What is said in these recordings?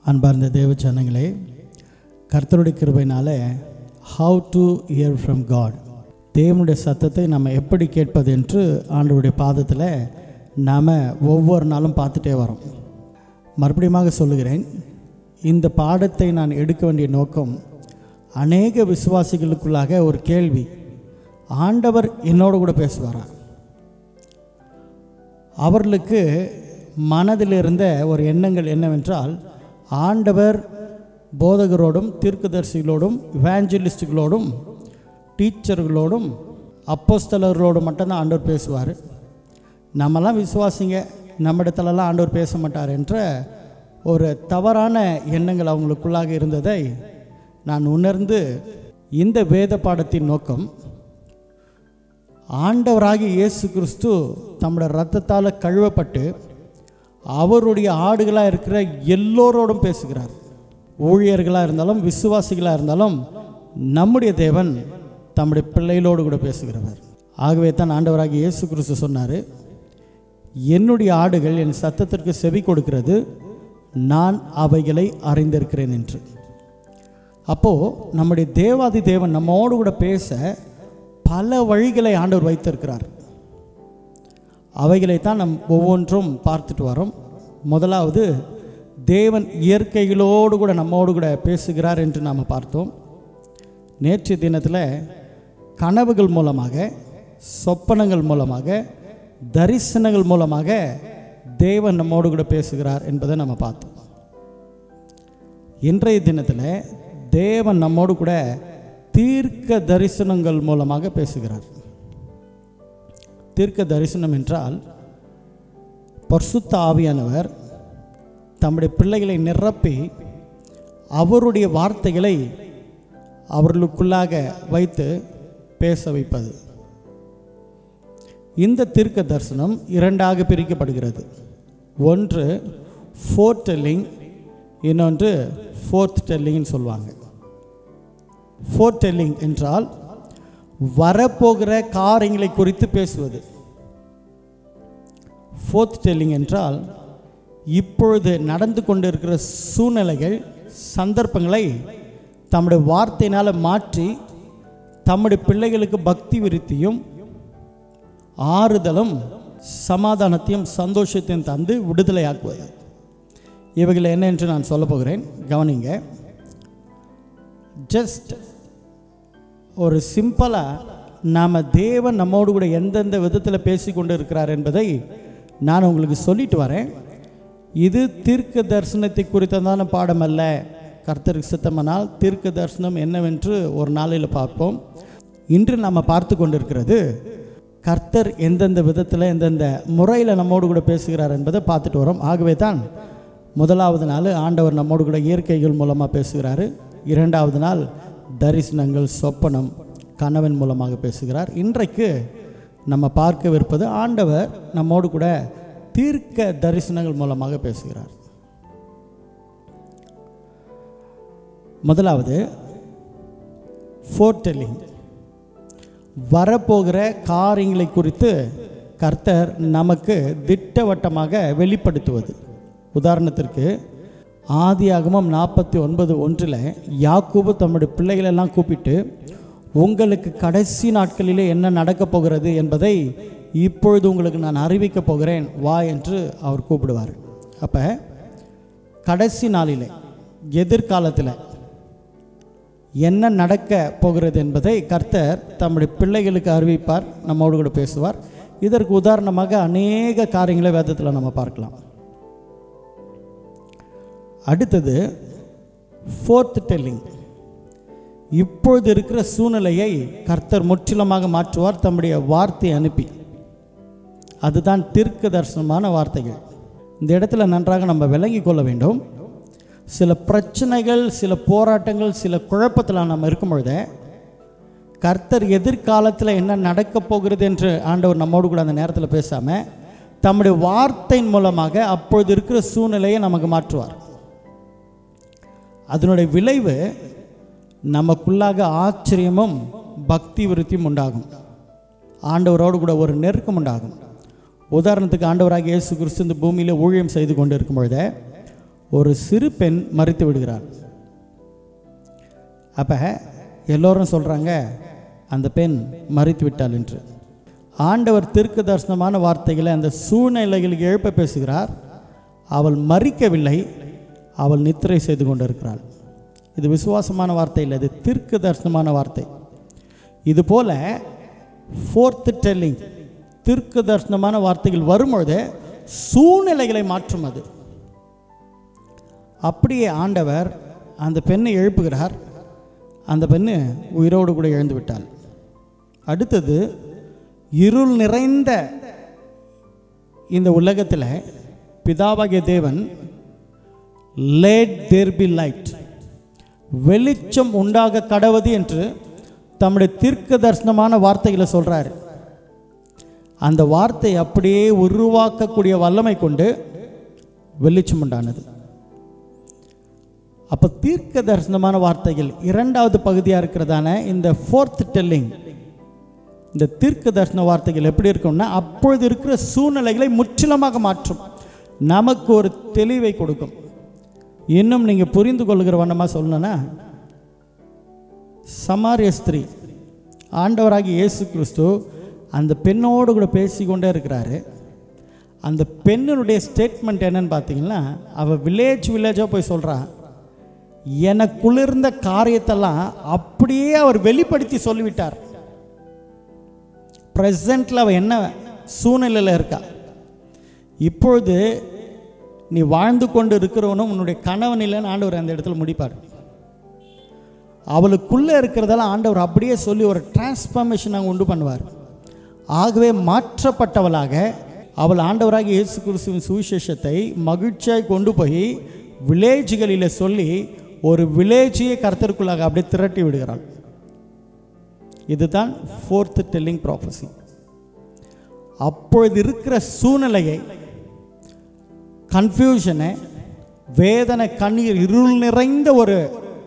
அன்பார்ந்த தேவ ஜனங்களே கர்த்தருடைய கிருபையினால how to hear from God தேவனுடைய சத்தத்தை நம்ம எப்படி கேட்பது என்று ஆண்டவருடைய பாதத்தில் நாம் ஒவ்வொரு நாளும் பார்த்துட்டே வரோம் மறுபடியுமாக சொல்லுகிறேன் இந்த பாடத்தை நான் எடுக்க வேண்டிய நோக்கம் அநேக விசுவாசிகளுக்குள்ளாக ஒரு கேள்வி ஆண்டவர் என்னோடு கூட பேசுவாரா அவர்களுக்கு மனதில் இருந்த ஒரு எண்ணங்கள் என்னவென்றால் ஆண்டவர் போதகரோடும் தீர்க்கதரிசிகளோடும் இவாஞ்சலிஸ்டுகளோடும் டீச்சர்களோடும் அப்போஸ்தலர்களோடும் மட்டும்தான் ஆண்டவர் பேசுவார் நம்மலாம் விசுவாசிங்க நம்மிடத்துலலாம் ஆண்டவர் பேச மாட்டார் என்ற ஒரு தவறான எண்ணங்கள் அவங்களுக்குள்ளாக இருந்ததை நான் உணர்ந்து இந்த வேத பாடத்தின் நோக்கம் ஆண்டவராகிய இயேசு கிறிஸ்து தம்முடைய ரத்தத்தால் கழுவப்பட்டு அவருடைய ஆடுகளாக இருக்கிற எல்லோரோடும் பேசுகிறார் ஊழியர்களாக இருந்தாலும் விசுவாசிகளாக இருந்தாலும் நம்முடைய தேவன் தம்முடைய பிள்ளைகளோடு கூட பேசுகிறவர் ஆகவே தான் ஆண்டவராகிய இயேசு கிறிஸ்து சொன்னார் என்னுடைய ஆடுகள் என் சத்தத்திற்கு செவி கொடுக்கிறது நான் அவைகளை அறிந்திருக்கிறேன் என்று அப்போது நம்முடைய தேவாதி தேவன் நம்மோடு கூட பேச பல வழிகளை ஆண்டவர் வைத்திருக்கிறார் அவைகளைத்தான் நம் ஒவ்வொன்றும் பார்த்துட்டு வரோம் முதலாவது தேவன் இயற்கைகளோடு கூட நம்மோடு கூட பேசுகிறார் என்று நாம் பார்த்தோம் நேற்று தினத்தில் கனவுகள் மூலமாக சொப்பனங்கள் மூலமாக தரிசனங்கள் மூலமாக தேவன் நம்மோடு கூட பேசுகிறார் என்பதை நம்ம பார்த்தோம் இன்றைய தினத்தில் தேவன் நம்மோடு கூட தீர்க்க தரிசனங்கள் மூலமாக பேசுகிறார் தீர்க்க தரிசனம் என்றால் பர்சுத்த ஆவியானவர் தம்முடைய பிள்ளைகளை நிரப்பி அவருடைய வார்த்தைகளை அவர்களுக்குள்ளாக வைத்து பேச வைப்பது இந்த தீர்க்க தரிசனம் இரண்டாக பிரிக்கப்படுகிறது ஒன்று ஃபோர்த் டெல்லிங் இன்னொன்று ஃபோர்த் டெல்லிங்னு சொல்லுவாங்க ஃபோர்த் டெல்லிங் என்றால் வரப்போகிற காரியங்களை குறித்து பேசுவது ஃபோர்த் டெல்லிங் என்றால் இப்பொழுது நடந்து கொண்டிருக்கிற சூழ்நிலைகள் சந்தர்ப்பங்களை தம்முடைய வார்த்தையினால் மாற்றி தம்முடைய பிள்ளைகளுக்கு பக்தி விருத்தியும் ஆறுதலும் சமாதானத்தையும் சந்தோஷத்தையும் தந்து விடுதலையாக்குவது இவைகள் என்ன என்று நான் சொல்ல போகிறேன் கவனிங்க ஜஸ்ட் ஒரு சிம்பிளாக நாம் தேவன் நம்மோடு கூட எந்தெந்த விதத்தில் பேசி கொண்டு இருக்கிறார் என்பதை நான் உங்களுக்கு சொல்லிட்டு வரேன் இது தீர்க்க தரிசனத்தை குறித்ததான பாடம் அல்ல கர்த்தருக்கு சித்தமானால் தீர்க்க தரிசனம் என்னவென்று ஒரு நாளில் பார்ப்போம் இன்று நாம் பார்த்து கொண்டிருக்கிறது கர்த்தர் எந்தெந்த விதத்தில் எந்தெந்த முறையில் நம்மோடு கூட பேசுகிறார் என்பதை பார்த்துட்டு வரோம் ஆகவே தான் முதலாவது நாள் ஆண்டவர் நம்மோடு கூட இயற்கைகள் மூலமாக பேசுகிறாரு இரண்டாவது நாள் தரிசனங்கள் சொப்பனம் கணவன் மூலமாக பேசுகிறார் இன்றைக்கு நம்ம பார்க்கவிருப்பது ஆண்டவர் நம்மோடு கூட தீர்க்க தரிசனங்கள் மூலமாக பேசுகிறார் முதலாவது ஃபோர்டெல்லிங் வரப்போகிற காரியங்களை குறித்து கர்த்தர் நமக்கு திட்டவட்டமாக வெளிப்படுத்துவது உதாரணத்திற்கு ஆதியாகமம் நாற்பத்தி ஒன்பது ஒன்றில் யாக்கூபு தம்முடைய பிள்ளைகளெல்லாம் கூப்பிட்டு உங்களுக்கு கடைசி நாட்களிலே என்ன நடக்கப் போகிறது என்பதை இப்பொழுது உங்களுக்கு நான் அறிவிக்கப் போகிறேன் வா என்று அவர் கூப்பிடுவார் அப்போ கடைசி நாளிலே எதிர்காலத்தில் என்ன நடக்க போகிறது என்பதை கர்த்தர் தம்முடைய பிள்ளைகளுக்கு அறிவிப்பார் நம்மோடு கூட பேசுவார் இதற்கு உதாரணமாக அநேக காரியங்களை வேதத்தில் நம்ம பார்க்கலாம் அடுத்தது ஃபோர்த் டெல்லிங் இப்பொழுது இருக்கிற சூழ்நிலையை கர்த்தர் முற்றிலுமாக மாற்றுவார் தம்முடைய வார்த்தை அனுப்பி அதுதான் தீர்க்க தரிசனமான வார்த்தைகள் இந்த இடத்துல நன்றாக நம்ம விளங்கி கொள்ள வேண்டும் சில பிரச்சனைகள் சில போராட்டங்கள் சில குழப்பத்தில் நம்ம இருக்கும் பொழுதே கர்த்தர் எதிர்காலத்தில் என்ன நடக்கப் போகிறது என்று ஆண்டவர் நம்மோடு கூட அந்த நேரத்தில் பேசாமல் தம்முடைய வார்த்தையின் மூலமாக அப்பொழுது இருக்கிற சூழ்நிலையை நமக்கு மாற்றுவார் அதனுடைய விளைவு நமக்குள்ளாக ஆச்சரியமும் பக்தி விருத்தியும் உண்டாகும் ஆண்டவரோடு கூட ஒரு நெருக்கம் உண்டாகும் உதாரணத்துக்கு ஆண்டவராக இயேசு கிறிஸ்து இந்த பூமியில் ஊழியம் செய்து கொண்டு இருக்கும் பொழுதே ஒரு சிறு பெண் மறித்து விடுகிறாள் அப்போ எல்லோரும் சொல்கிறாங்க அந்த பெண் மறித்து விட்டாள் என்று ஆண்டவர் திருக்கு தரிசனமான வார்த்தைகளை அந்த சூழ்நிலைகளுக்கு எழுப்ப பேசுகிறார் அவள் மறிக்கவில்லை அவள் நித்திரை செய்து கொண்டிருக்கிறாள் இது விசுவாசமான வார்த்தை இல்லை இது திருக்கு தரிசனமான வார்த்தை இது போல ஃபோர்த்து டெல்லிங் திருக்கு தரிசனமான வார்த்தைகள் வரும்பொழுது சூழ்நிலைகளை மாற்றும் அது அப்படியே ஆண்டவர் அந்த பெண்ணை எழுப்புகிறார் அந்த பெண்ணு உயிரோடு கூட எழுந்து விட்டாள் அடுத்தது இருள் நிறைந்த இந்த உலகத்தில் பிதாவாகிய தேவன் லேட் தேர் பி லைட் வெளிச்சம் உண்டாக கடவுது என்று தம்முடைய தீர்க்க தரிசனமான வார்த்தைகளை சொல்றாரு அந்த வார்த்தை அப்படியே உருவாக்கக்கூடிய வல்லமை கொண்டு வெளிச்சம் உண்டானது அப்போ தீர்க்க தரிசனமான வார்த்தைகள் இரண்டாவது பகுதியாக இருக்கிறதான இந்த ஃபோர்த் டெல்லிங் இந்த தீர்க்க தரிசன வார்த்தைகள் எப்படி இருக்கும்னா அப்பொழுது இருக்கிற சூழ்நிலைகளை முற்றிலுமாக மாற்றும் நமக்கு ஒரு தெளிவை கொடுக்கும் இன்னும் நீங்கள் புரிந்து கொள்கிற வண்ணமாக சொல்லணும்னா சமாரிய ஸ்திரீ ஆண்டவராகி இயேசு கிறிஸ்து அந்த பெண்ணோடு கூட பேசிக்கொண்டே இருக்கிறாரு அந்த பெண்ணினுடைய ஸ்டேட்மெண்ட் என்னன்னு பார்த்தீங்கன்னா அவள் வில்லேஜ் வில்லேஜாக போய் சொல்கிறா எனக்குளிர்ந்த காரியத்தெல்லாம் அப்படியே அவர் வெளிப்படுத்தி சொல்லிவிட்டார் ப்ரெசண்டில் அவள் என்ன சூழ்நிலையில் இருக்கா இப்பொழுது நீ வாழ்ந்து கொண்டு இருக்கிறவனும் உன்னுடைய கணவன் இல்லைன்னு ஆண்டவர் அந்த இடத்துல முடிப்பார் அவளுக்குள்ளே இருக்கிறதெல்லாம் ஆண்டவர் அப்படியே சொல்லி ஒரு டிரான்ஸ்ஃபர்மேஷன் அங்கே உண்டு பண்ணுவார் ஆகவே மாற்றப்பட்டவளாக அவள் ஆண்டவராக இயேசு கிறிஸ்துவின் சுவிசேஷத்தை மகிழ்ச்சியாய் கொண்டு போய் வில்லேஜ்களில் சொல்லி ஒரு வில்லேஜையே கர்த்தருக்குள்ளாக அப்படியே திரட்டி விடுகிறாள் இதுதான் ஃபோர்த்து டெல்லிங் ப்ராஃபஸி அப்பொழுது இருக்கிற சூழ்நிலையை கன்ஃபியூஷனை வேதனை கண்ணீர் இருள் நிறைந்த ஒரு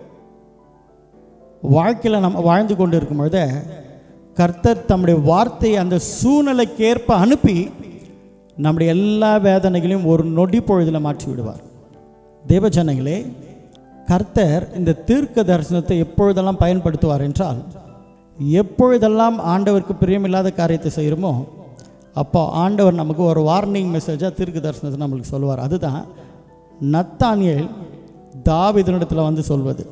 வாழ்க்கையில் நம்ம வாழ்ந்து கொண்டு இருக்கும் பொழுது கர்த்தர் தம்முடைய வார்த்தையை அந்த சூழ்நிலைக்கு ஏற்ப அனுப்பி நம்முடைய எல்லா வேதனைகளையும் ஒரு நொடி பொழுதில் மாற்றி விடுவார் தேவஜனங்களே கர்த்தர் இந்த தீர்க்க தரிசனத்தை எப்பொழுதெல்லாம் பயன்படுத்துவார் என்றால் எப்பொழுதெல்லாம் ஆண்டவருக்கு பிரியமில்லாத காரியத்தை செய்கிறோமோ அப்போ ஆண்டவர் நமக்கு ஒரு வார்னிங் மெசேஜாக தீர்க்க தரிசனத்தை நம்மளுக்கு சொல்லுவார் அதுதான் நத்தானியல் தாவிதனிடத்தில் வந்து சொல்வது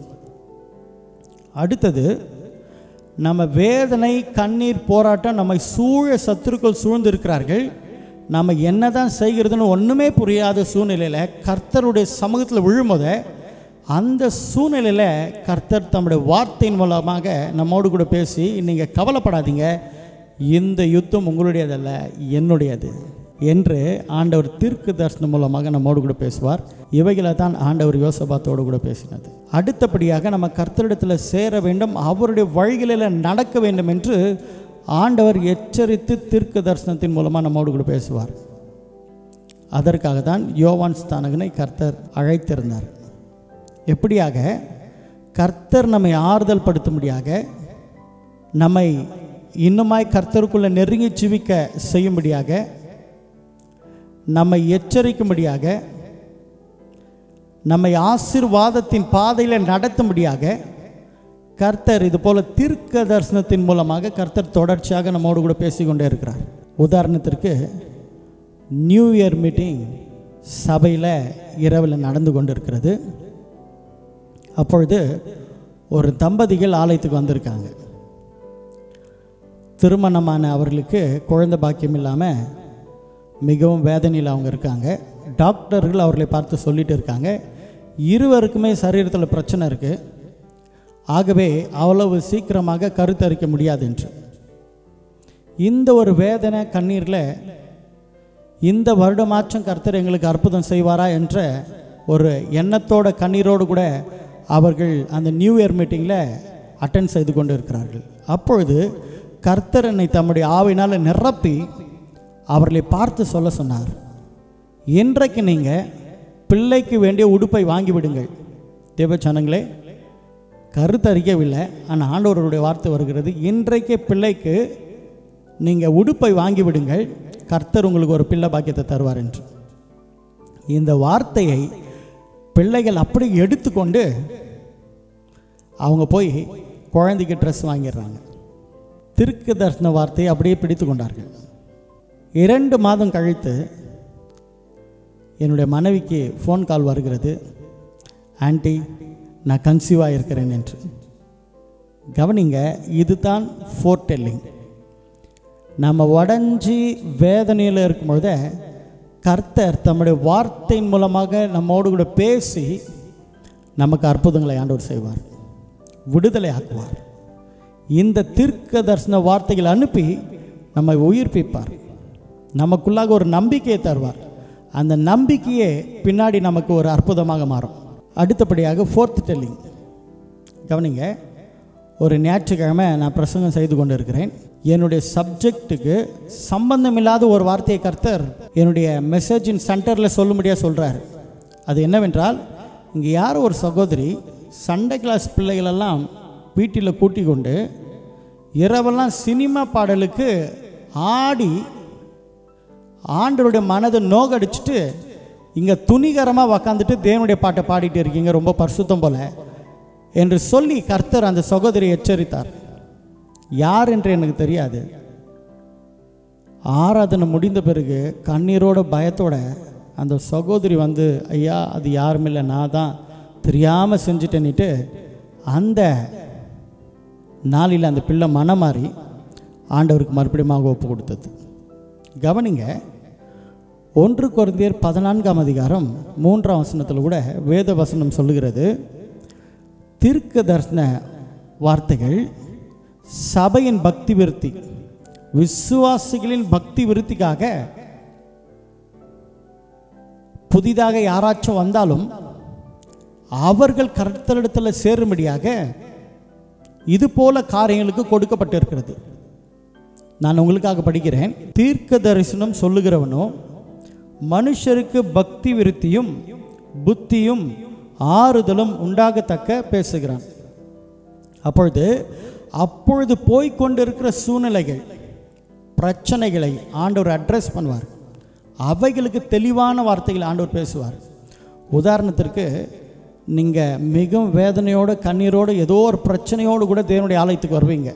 அடுத்தது நம்ம வேதனை கண்ணீர் போராட்டம் நம்மை சூழ சத்துருக்கள் சூழ்ந்து இருக்கிறார்கள் நம்ம என்னதான் செய்கிறதுன்னு ஒன்றுமே புரியாத சூழ்நிலையில் கர்த்தருடைய சமூகத்தில் விழும்போது அந்த சூழ்நிலையில் கர்த்தர் தம்முடைய வார்த்தையின் மூலமாக நம்மோடு கூட பேசி நீங்கள் கவலைப்படாதீங்க இந்த யுத்தம் உங்களுடையதல்ல என்னுடையது என்று ஆண்டவர் தீர்க்கு தரிசனம் மூலமாக நம்மோடு கூட பேசுவார் இவைகளை தான் ஆண்டவர் யோசபாத்தோடு கூட பேசினது அடுத்தபடியாக நம்ம கர்த்தரிடத்தில் சேர வேண்டும் அவருடைய வழிகளில் நடக்க வேண்டும் என்று ஆண்டவர் எச்சரித்து தீர்க்க தரிசனத்தின் மூலமாக நம்மோடு கூட பேசுவார் அதற்காக தான் யோவான் ஸ்தானகனை கர்த்தர் அழைத்திருந்தார் எப்படியாக கர்த்தர் நம்மை ஆறுதல் படுத்தும்படியாக நம்மை இன்னுமாய் கர்த்தருக்குள்ளே நெருங்கி ஜீவிக்க செய்யும்படியாக நம்மை எச்சரிக்கும்படியாக நம்மை ஆசிர்வாதத்தின் பாதையில் நடத்தும்படியாக கர்த்தர் இது போல தீர்க்க தரிசனத்தின் மூலமாக கர்த்தர் தொடர்ச்சியாக நம்மோடு கூட பேசிக்கொண்டே இருக்கிறார் உதாரணத்திற்கு நியூ இயர் மீட்டிங் சபையில் இரவில் நடந்து கொண்டு இருக்கிறது அப்பொழுது ஒரு தம்பதிகள் ஆலயத்துக்கு வந்திருக்காங்க திருமணமான அவர்களுக்கு குழந்தை பாக்கியம் இல்லாமல் மிகவும் வேதனையில் அவங்க இருக்காங்க டாக்டர்கள் அவர்களை பார்த்து சொல்லிட்டு இருக்காங்க இருவருக்குமே சரீரத்தில் பிரச்சனை இருக்குது ஆகவே அவ்வளவு சீக்கிரமாக கருத்தரிக்க முடியாது என்று இந்த ஒரு வேதனை கண்ணீரில் இந்த வருடமாச்சும் கர்த்தர் எங்களுக்கு அற்புதம் செய்வாரா என்ற ஒரு எண்ணத்தோட கண்ணீரோடு கூட அவர்கள் அந்த நியூ இயர் மீட்டிங்கில் அட்டன் செய்து கொண்டு இருக்கிறார்கள் அப்பொழுது கர்த்தர் என்னை தம்முடைய ஆவினால் நிரப்பி அவர்களை பார்த்து சொல்ல சொன்னார் இன்றைக்கு நீங்கள் பிள்ளைக்கு வேண்டிய உடுப்பை வாங்கி விடுங்கள் தேவச்சனங்களே கருத்தரிக்கவில்லை ஆனால் ஆண்டவருடைய வார்த்தை வருகிறது இன்றைக்கே பிள்ளைக்கு நீங்கள் உடுப்பை வாங்கி விடுங்கள் கர்த்தர் உங்களுக்கு ஒரு பிள்ளை பாக்கியத்தை தருவார் என்று இந்த வார்த்தையை பிள்ளைகள் அப்படி எடுத்துக்கொண்டு அவங்க போய் குழந்தைக்கு ட்ரெஸ் வாங்கிடுறாங்க திருக்கு தரிசன வார்த்தையை அப்படியே பிடித்து கொண்டார்கள் இரண்டு மாதம் கழித்து என்னுடைய மனைவிக்கு ஃபோன் கால் வருகிறது ஆன்ட்டி நான் கன்சீவாக இருக்கிறேன் என்று கவனிங்க இதுதான் ஃபோர் டெல்லிங் நம்ம உடஞ்சி வேதனையில் இருக்கும்பொழுது கர்த்தர் தம்முடைய வார்த்தையின் மூலமாக நம்மோடு கூட பேசி நமக்கு அற்புதங்களை ஆண்டவர் செய்வார் விடுதலை ஆக்குவார் இந்த தீர்க்க தரிசன வார்த்தைகள் அனுப்பி நம்மை உயிர்ப்பிப்பார் நமக்குள்ளாக ஒரு நம்பிக்கையை தருவார் அந்த நம்பிக்கையே பின்னாடி நமக்கு ஒரு அற்புதமாக மாறும் அடுத்தபடியாக ஃபோர்த் டெல்லிங் கவனிங்க ஒரு ஞாயிற்றுக்கிழமை நான் பிரசங்கம் செய்து கொண்டு இருக்கிறேன் என்னுடைய சப்ஜெக்ட்டுக்கு சம்பந்தமில்லாத ஒரு வார்த்தையை கர்த்தர் என்னுடைய மெசேஜின் சென்டரில் சொல்லும்படியாக சொல்கிறார் அது என்னவென்றால் இங்கே யாரோ ஒரு சகோதரி சண்டே கிளாஸ் பிள்ளைகளெல்லாம் வீட்டில் கூட்டி கொண்டு இரவெல்லாம் சினிமா பாடலுக்கு ஆடி ஆண்டருடைய மனதை நோகடிச்சிட்டு இங்கே துணிகரமாக உக்காந்துட்டு தேவனுடைய பாட்டை பாடிட்டு இருக்கீங்க ரொம்ப பரிசுத்தம் போல என்று சொல்லி கர்த்தர் அந்த சகோதரி எச்சரித்தார் யார் என்று எனக்கு தெரியாது ஆராதனை முடிந்த பிறகு கண்ணீரோட பயத்தோட அந்த சகோதரி வந்து ஐயா அது யாரும் இல்லை நான் தான் தெரியாமல் செஞ்சுட்டேன்னுட்டு அந்த நாளில் அந்த பிள்ளை மனம் மாறி ஆண்டவருக்கு மறுபடியும் ஒப்பு கொடுத்தது கவனிங்க ஒன்று குறைந்தியர் பதினான்காம் அதிகாரம் மூன்றாம் வசனத்தில் கூட வேத வசனம் சொல்லுகிறது தீர்க்க தரிசன வார்த்தைகள் சபையின் பக்தி விருத்தி விசுவாசிகளின் பக்தி விருத்திக்காக புதிதாக யாராச்சும் வந்தாலும் அவர்கள் கர்த்தரிடத்தில் சேரும்படியாக இது போல காரியங்களுக்கு கொடுக்கப்பட்டிருக்கிறது நான் உங்களுக்காக படிக்கிறேன் தீர்க்க தரிசனம் சொல்லுகிறவனோ மனுஷருக்கு பக்தி விருத்தியும் புத்தியும் ஆறுதலும் உண்டாகத்தக்க பேசுகிறான் அப்பொழுது அப்பொழுது போய்க் கொண்டிருக்கிற சூழ்நிலைகள் பிரச்சனைகளை ஆண்டவர் அட்ரஸ் பண்ணுவார் அவைகளுக்கு தெளிவான வார்த்தைகள் ஆண்டவர் பேசுவார் உதாரணத்திற்கு நீங்கள் மிகவும் வேதனையோடு கண்ணீரோடு ஏதோ ஒரு பிரச்சனையோடு கூட தேவனுடைய ஆலயத்துக்கு வருவீங்க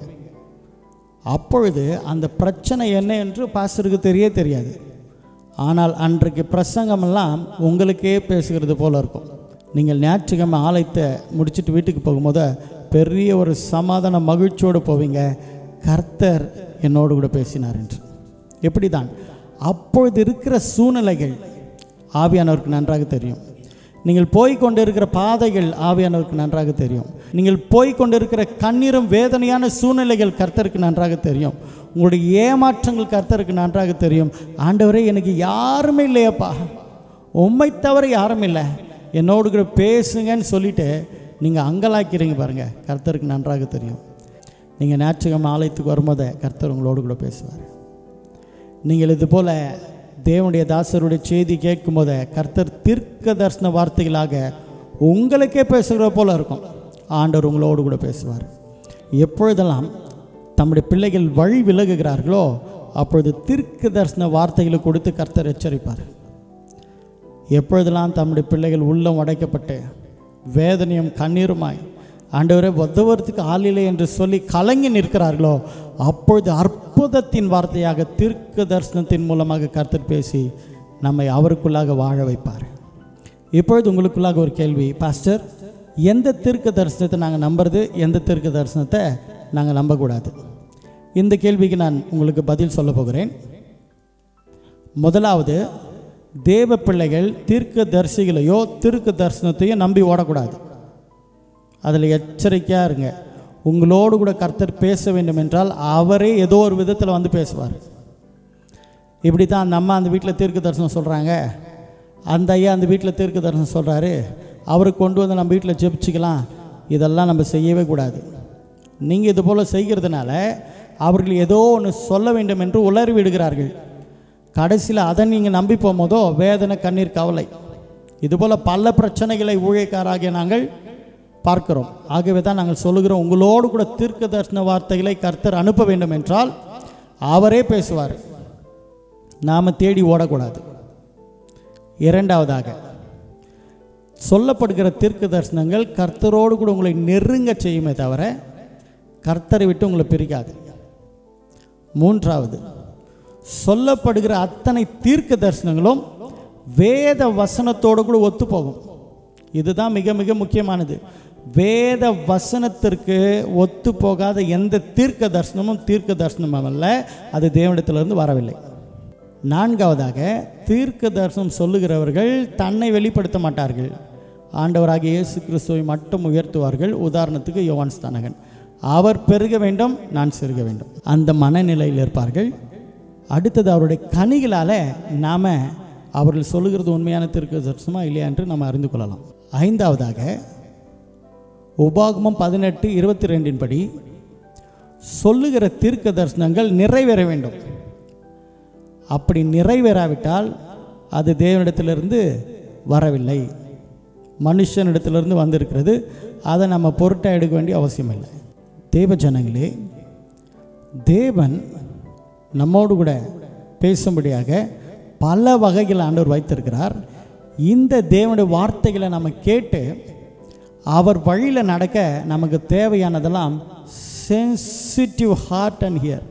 அப்பொழுது அந்த பிரச்சனை என்ன என்று பாஸ்டருக்கு தெரிய தெரியாது ஆனால் அன்றைக்கு பிரசங்கமெல்லாம் உங்களுக்கே பேசுகிறது போல இருக்கும் நீங்கள் ஞாயிற்றுக்கிழமை ஆலயத்தை முடிச்சுட்டு வீட்டுக்கு போகும்போது பெரிய ஒரு சமாதான மகிழ்ச்சியோடு போவீங்க கர்த்தர் என்னோடு கூட பேசினார் என்று எப்படி தான் அப்பொழுது இருக்கிற சூழ்நிலைகள் ஆவியானவருக்கு நன்றாக தெரியும் நீங்கள் போய் கொண்டிருக்கிற பாதைகள் ஆவியானவருக்கு நன்றாக தெரியும் நீங்கள் போய் கொண்டிருக்கிற கண்ணீரும் வேதனையான சூழ்நிலைகள் கர்த்தருக்கு நன்றாக தெரியும் உங்களுடைய ஏமாற்றங்கள் கர்த்தருக்கு நன்றாக தெரியும் ஆண்டவரே எனக்கு யாருமே இல்லையப்பா உம்மை தவிர யாரும் இல்லை என்னோடு கூட பேசுங்கன்னு சொல்லிட்டு நீங்கள் அங்கலாக்கிறீங்க பாருங்கள் கர்த்தருக்கு நன்றாக தெரியும் நீங்கள் ஞாயிற்றுக்கிழமை ஆலயத்துக்கு வரும்போது கர்த்தர் உங்களோடு கூட பேசுவார் நீங்கள் இது போல் தேவனுடைய தாசருடைய செய்தி கேட்கும்போது கர்த்தர் தீர்க்க தரிசன வார்த்தைகளாக உங்களுக்கே பேசுகிற போல இருக்கும் ஆண்டவர் உங்களோடு கூட பேசுவார் எப்பொழுதெல்லாம் தம்முடைய பிள்ளைகள் வழி விலகுகிறார்களோ அப்பொழுது தீர்க்க தரிசன வார்த்தைகளை கொடுத்து கர்த்தர் எச்சரிப்பார் எப்பொழுதெல்லாம் தம்முடைய பிள்ளைகள் உள்ளம் உடைக்கப்பட்டு வேதனையும் கண்ணீருமாய் ஆண்டவரே உதவுறதுக்கு ஆளில்லை என்று சொல்லி கலங்கி நிற்கிறார்களோ அப்பொழுது அற்புதத்தின் வார்த்தையாக தீர்க்க தரிசனத்தின் மூலமாக கர்த்தர் பேசி நம்மை அவருக்குள்ளாக வாழ வைப்பார் இப்பொழுது உங்களுக்குள்ளாக ஒரு கேள்வி பாஸ்டர் எந்த தீர்க்க தரிசனத்தை நாங்கள் நம்புறது எந்த தீர்க்க தரிசனத்தை நாங்கள் நம்பக்கூடாது இந்த கேள்விக்கு நான் உங்களுக்கு பதில் சொல்ல போகிறேன் முதலாவது தேவ பிள்ளைகள் தீர்க்க தரிசிகளையோ தீர்க்க தரிசனத்தையோ நம்பி ஓடக்கூடாது அதில் எச்சரிக்கையாக இருங்க உங்களோடு கூட கர்த்தர் பேச வேண்டும் என்றால் அவரே ஏதோ ஒரு விதத்தில் வந்து பேசுவார் இப்படி தான் அந்த அம்மா அந்த வீட்டில் தீர்க்க தரிசனம் சொல்கிறாங்க அந்த ஐயா அந்த வீட்டில் தீர்க்க தரிசனம் சொல்கிறாரு அவருக்கு கொண்டு வந்து நம்ம வீட்டில் ஜெபிச்சுக்கலாம் இதெல்லாம் நம்ம செய்யவே கூடாது நீங்கள் இது போல் செய்கிறதுனால அவர்கள் ஏதோ ஒன்று சொல்ல வேண்டும் என்று உளறி விடுகிறார்கள் கடைசியில் அதை நீங்கள் நம்பி போகும்போதோ வேதனை கண்ணீர் கவலை இதுபோல் பல பிரச்சனைகளை ஊழியக்காராகிய நாங்கள் பார்க்கிறோம் ஆகவே தான் நாங்கள் சொல்லுகிறோம் உங்களோடு கூட தீர்க்க தரிசன வார்த்தைகளை கர்த்தர் அனுப்ப வேண்டும் என்றால் அவரே பேசுவார் நாம் தேடி ஓடக்கூடாது இரண்டாவதாக சொல்லப்படுகிற தீர்க்க தரிசனங்கள் கர்த்தரோடு கூட உங்களை நெருங்க செய்யுமே தவிர கர்த்தரை விட்டு உங்களை பிரிக்காது மூன்றாவது சொல்லப்படுகிற அத்தனை தீர்க்க தரிசனங்களும் வேத வசனத்தோடு கூட ஒத்து போகும் இதுதான் மிக மிக முக்கியமானது வேத வசனத்திற்கு ஒத்து போகாத எந்த தீர்க்க தரிசனமும் தீர்க்க தரிசனமும் அல்ல அது தேவனிடத்திலிருந்து வரவில்லை நான்காவதாக தீர்க்க தரிசனம் சொல்லுகிறவர்கள் தன்னை வெளிப்படுத்த மாட்டார்கள் ஆண்டவராகிய இயேசு கிறிஸ்துவை மட்டும் உயர்த்துவார்கள் உதாரணத்துக்கு யோவான் ஸ்தானகன் அவர் பெருக வேண்டும் நான் சிறுக வேண்டும் அந்த மனநிலையில் இருப்பார்கள் அடுத்தது அவருடைய கனிகளால் நாம் அவர்கள் சொல்லுகிறது உண்மையான தீர்க்க தரிசனமா இல்லையா என்று நம்ம அறிந்து கொள்ளலாம் ஐந்தாவதாக உபாகமம் பதினெட்டு இருபத்தி ரெண்டின் படி சொல்லுகிற தீர்க்க தரிசனங்கள் நிறைவேற வேண்டும் அப்படி நிறைவேறாவிட்டால் அது தேவனிடத்திலிருந்து வரவில்லை மனுஷனிடத்திலிருந்து வந்திருக்கிறது அதை நம்ம பொருட்டாக எடுக்க வேண்டிய அவசியம் இல்லை தேவ ஜனங்களே தேவன் நம்மோடு கூட பேசும்படியாக பல வகைகள் ஆண்டவர் வைத்திருக்கிறார் இந்த தேவனுடைய வார்த்தைகளை நம்ம கேட்டு அவர் வழியில் நடக்க நமக்கு தேவையானதெல்லாம் சென்சிட்டிவ் ஹார்ட் அண்ட் ஹியர்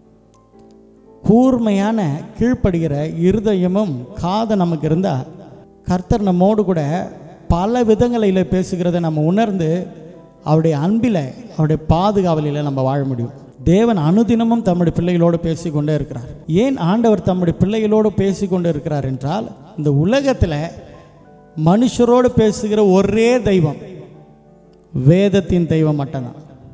கூர்மையான கீழ்ப்படுகிற இருதயமும் காது நமக்கு இருந்தால் கர்த்தர் நம்மோடு கூட பல விதங்களில் பேசுகிறத நம்ம உணர்ந்து அவருடைய அன்பில் அவருடைய பாதுகாவலில் நம்ம வாழ முடியும் தேவன் அனுதினமும் தம்முடைய பிள்ளைகளோடு பேசிக்கொண்டே இருக்கிறார் ஏன் ஆண்டவர் தம்முடைய பிள்ளைகளோடு பேசிக்கொண்டு இருக்கிறார் என்றால் இந்த உலகத்தில் மனுஷரோடு பேசுகிற ஒரே தெய்வம் வேதத்தின் தெய்வம் மட்டும்தான்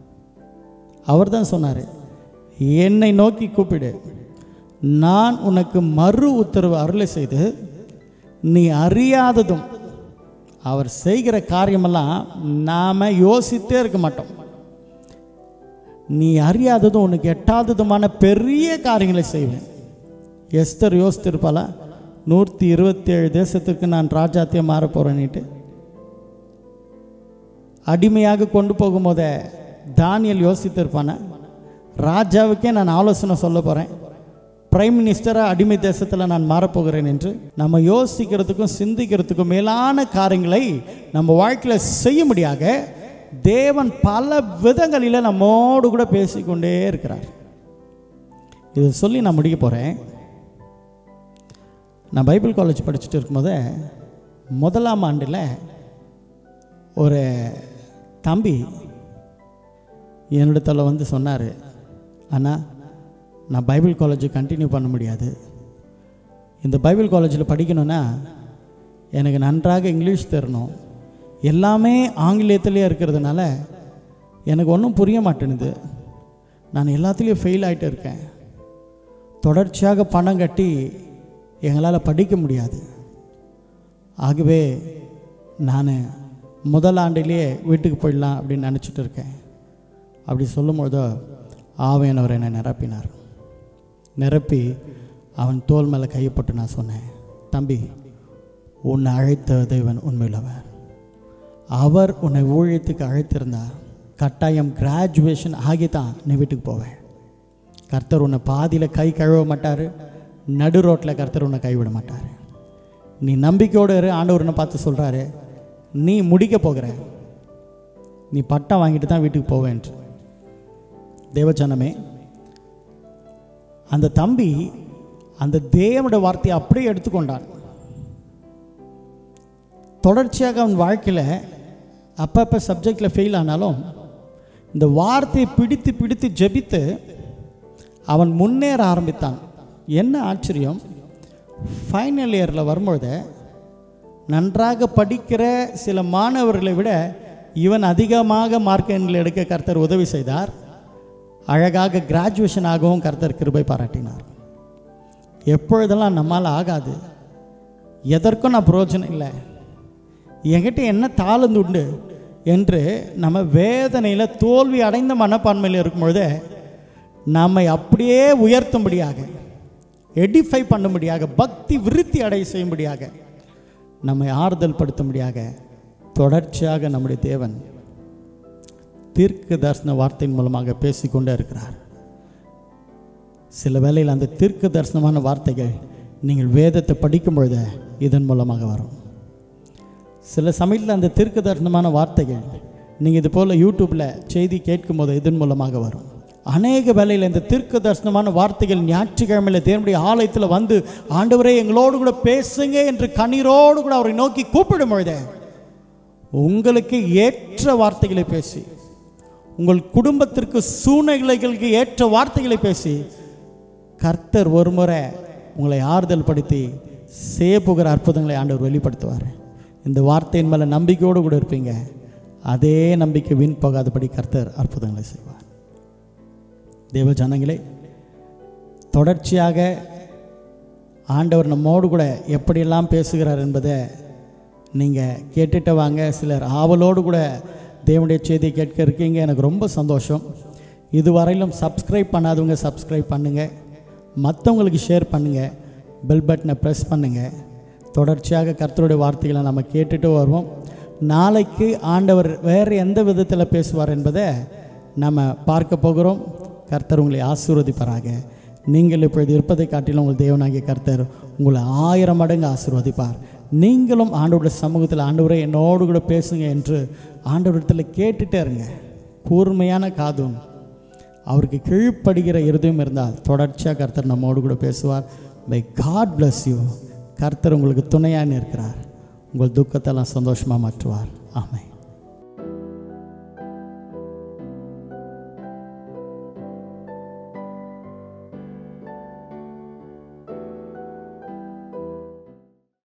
அவர் தான் சொன்னார் என்னை நோக்கி கூப்பிடு நான் உனக்கு மறு உத்தரவு அருளை செய்து நீ அறியாததும் அவர் செய்கிற காரியமெல்லாம் நாம் யோசித்தே இருக்க மாட்டோம் நீ அறியாததும் உனக்கு எட்டாததுமான பெரிய காரியங்களை செய்வேன் எஸ்தர் யோசித்திருப்பாளா நூற்றி இருபத்தி ஏழு தேசத்துக்கு நான் ராஜாத்தியம் மாற போகிறேன்னுட்டு அடிமையாக கொண்டு போகும்போதே தானியல் யோசித்திருப்பானே ராஜாவுக்கே நான் ஆலோசனை சொல்ல போகிறேன் பிரைம் மினிஸ்டராக அடிமை தேசத்தில் நான் மாறப்போகிறேன் என்று நம்ம யோசிக்கிறதுக்கும் சிந்திக்கிறதுக்கும் மேலான காரியங்களை நம்ம வாழ்க்கையில் செய்யும்படியாக தேவன் பல விதங்களில் நம்மோடு கூட பேசிக்கொண்டே இருக்கிறார் இதை சொல்லி நான் முடிக்க போகிறேன் நான் பைபிள் காலேஜ் படிச்சுட்டு இருக்கும்போது முதலாம் ஆண்டில் ஒரு தம்பி என்னிடத்தில் வந்து சொன்னார் அண்ணா நான் பைபிள் காலேஜை கண்டினியூ பண்ண முடியாது இந்த பைபிள் காலேஜில் படிக்கணும்னா எனக்கு நன்றாக இங்கிலீஷ் தெரியணும் எல்லாமே ஆங்கிலேயத்திலே இருக்கிறதுனால எனக்கு ஒன்றும் புரிய மாட்டேனுது நான் எல்லாத்துலேயும் ஃபெயில் ஆகிட்டு இருக்கேன் தொடர்ச்சியாக பணம் கட்டி எங்களால் படிக்க முடியாது ஆகவே நான் முதல் ஆண்டிலேயே வீட்டுக்கு போயிடலாம் அப்படின்னு நினச்சிட்டு இருக்கேன் அப்படி சொல்லும்பொழுதோ ஆவையனவர் என்னை நிரப்பினார் நிரப்பி அவன் தோல் மேலே கையப்பட்டு நான் சொன்னேன் தம்பி உன்னை அழைத்த தெய்வன் உண்மையுள்ளவர் அவர் உன்னை ஊழியத்துக்கு அழைத்திருந்தார் கட்டாயம் கிராஜுவேஷன் ஆகி தான் நீ வீட்டுக்கு போவேன் கர்த்தர் உன்னை பாதியில் கை கழுவ மாட்டார் நடு ரோட்டில் கர்த்தர் உன்னை கைவிட மாட்டார் நீ நம்பிக்கையோடு இரு ஆண்டவர் உன்னை பார்த்து சொல்கிறாரு நீ முடிக்க போகிற நீ பட்டம் வாங்கிட்டு தான் வீட்டுக்கு போவேன்ட்டு தேவஜனமே அந்த தம்பி அந்த தேவனுடைய வார்த்தையை அப்படியே எடுத்துக்கொண்டான் தொடர்ச்சியாக அவன் வாழ்க்கையில் அப்பப்போ சப்ஜெக்டில் ஃபெயில் ஆனாலும் இந்த வார்த்தையை பிடித்து பிடித்து ஜெபித்து அவன் முன்னேற ஆரம்பித்தான் என்ன ஆச்சரியம் ஃபைனல் இயரில் வரும்பொழுது நன்றாக படிக்கிற சில மாணவர்களை விட இவன் அதிகமாக மார்க் எண்ணில் எடுக்க கர்த்தர் உதவி செய்தார் அழகாக கிராஜுவேஷன் ஆகவும் கர்த்தர் கிருபை பாராட்டினார் எப்பொழுதெல்லாம் நம்மால் ஆகாது எதற்கும் நான் பிரயோஜனம் இல்லை என்கிட்ட என்ன தாளந்து உண்டு என்று நம்ம வேதனையில் தோல்வி அடைந்த மனப்பான்மையில் இருக்கும்பொழுது நம்மை அப்படியே உயர்த்தும்படியாக எடிஃபை பண்ணும்படியாக பக்தி விருத்தி அடைய செய்யும்படியாக நம்மை ஆறுதல் படுத்தும்படியாக தொடர்ச்சியாக நம்முடைய தேவன் தீர்க்க தரிசன வார்த்தையின் மூலமாக பேசிக்கொண்டே இருக்கிறார் சில வேளையில் அந்த தீர்க்க தரிசனமான வார்த்தைகள் நீங்கள் வேதத்தை படிக்கும் பொழுது இதன் மூலமாக வரும் சில சமயத்தில் அந்த தீர்க்க தரிசனமான வார்த்தைகள் நீங்கள் இது போல் யூடியூப்பில் செய்தி கேட்கும்போது இதன் மூலமாக வரும் அநேக வேளையில் இந்த தீர்க்க தரிசனமான வார்த்தைகள் ஞாயிற்றுக்கிழமையில் தேவனுடைய ஆலயத்தில் வந்து ஆண்டவரே எங்களோடு கூட பேசுங்க என்று கண்ணீரோடு கூட அவரை நோக்கி கூப்பிடும் பொழுதே உங்களுக்கு ஏற்ற வார்த்தைகளை பேசி உங்கள் குடும்பத்திற்கு சூழ்நிலைகளுக்கு ஏற்ற வார்த்தைகளை பேசி கர்த்தர் ஒரு முறை உங்களை ஆறுதல் படுத்தி செய்யப்போகிற அற்புதங்களை ஆண்டவர் வெளிப்படுத்துவார் இந்த வார்த்தையின் மேலே நம்பிக்கையோடு கூட இருப்பீங்க அதே நம்பிக்கை வீண் போகாதபடி கர்த்தர் அற்புதங்களை செய்வார் தேவ ஜனங்களே தொடர்ச்சியாக ஆண்டவர் நம்மோடு கூட எப்படியெல்லாம் பேசுகிறார் என்பதை நீங்கள் கேட்டுட்டு வாங்க சிலர் ஆவலோடு கூட தேவனுடைய செய்தியை கேட்க இருக்கீங்க எனக்கு ரொம்ப சந்தோஷம் இதுவரையிலும் சப்ஸ்கிரைப் பண்ணாதவங்க சப்ஸ்கிரைப் பண்ணுங்கள் மற்றவங்களுக்கு ஷேர் பண்ணுங்கள் பெல் பட்டனை ப்ரெஸ் பண்ணுங்கள் தொடர்ச்சியாக கர்த்தருடைய வார்த்தைகளை நம்ம கேட்டுட்டு வருவோம் நாளைக்கு ஆண்டவர் வேறு எந்த விதத்தில் பேசுவார் என்பதை நம்ம பார்க்க போகிறோம் கர்த்தர் உங்களை ஆசீர்வதிப்பாராக நீங்கள் இப்பொழுது இருப்பதை காட்டிலும் உங்கள் தேவனாகிய கர்த்தர் உங்களை ஆயிரம் மடங்கு ஆசீர்வதிப்பார் நீங்களும் ஆண்டவருடைய சமூகத்தில் ஆண்டவரை என்னோடு கூட பேசுங்க என்று ஆண்டவரிடத்தில் கேட்டுட்டே இருங்க கூர்மையான காதும் அவருக்கு கீழ்ப்படுகிற இருதயம் இருந்தால் தொடர்ச்சியாக கர்த்தர் நம்மோடு கூட பேசுவார் பை காட் bless யூ கர்த்தர் உங்களுக்கு துணையாக இருக்கிறார் உங்கள் துக்கத்தெல்லாம் சந்தோஷமாக மாற்றுவார் ஆமென்